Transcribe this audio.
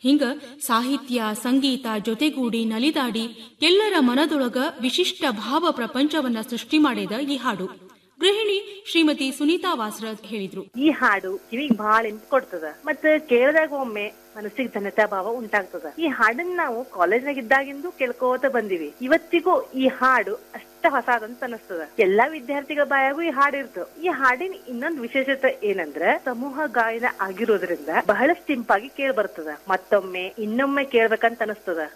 ಹಿಂಗ ಸಾಹಿತ್ಯ ಸಂಗೀತ ಜೊತೆಗೂಡಿ ನಲಿದಾಡಿ ಎಲ್ಲರ ಮನದೊಳಗ ವಿಶಿಷ್ಟ ಭಾವ ಪ್ರಪಂಚವನ್ನ ಸೃಷ್ಟಿ ಮಾಡಿದ ಈ ಹಾಡು ಗೃಹಿಣಿ ಶ್ರೀಮತಿ ಸುನೀತಾ ವಾಸರಾಜ್ ಹೇಳಿದ್ರು ಈ ಹಾಡು ಕಿವಿಗ್ ಬಹಳ ಇಂಪ್ ಕೊಡ್ತದ ಮತ್ತ ಕೇಳಿದಾಗ ಒಮ್ಮೆ ಮನಸ್ಸಿಗೆ ಧನ್ಯತಾ ಭಾವ ಉಂಟಾಗ್ತದ ಈ ಹಾಡನ್ನ ನಾವು ಕಾಲೇಜ್ನಾಗ ಇದ್ದಾಗಿಂದು ಕೇಳ್ಕೋತ ಬಂದಿವಿ ಇವತ್ತಿಗೂ ಈ ಹಾಡು ಅಷ್ಟ ಹೊಸಾದಂತ ಅನಸ್ತದ ಎಲ್ಲಾ ವಿದ್ಯಾರ್ಥಿಗಳ ಬಾಯಾಗೂ ಈ ಹಾಡು ಇರ್ತದ ಈ ಹಾಡಿನ ಇನ್ನೊಂದು ವಿಶೇಷತೆ ಏನಂದ್ರ ಸಮೂಹ ಗಾಯನ ಆಗಿರೋದ್ರಿಂದ ಬಹಳ ಸಿಂಪಾಗಿ ಕೇಳಿ ಬರ್ತದ ಮತ್ತೊಮ್ಮೆ ಇನ್ನೊಮ್ಮೆ ಕೇಳ್ಬೇಕಂತ ಅನಸ್ತದ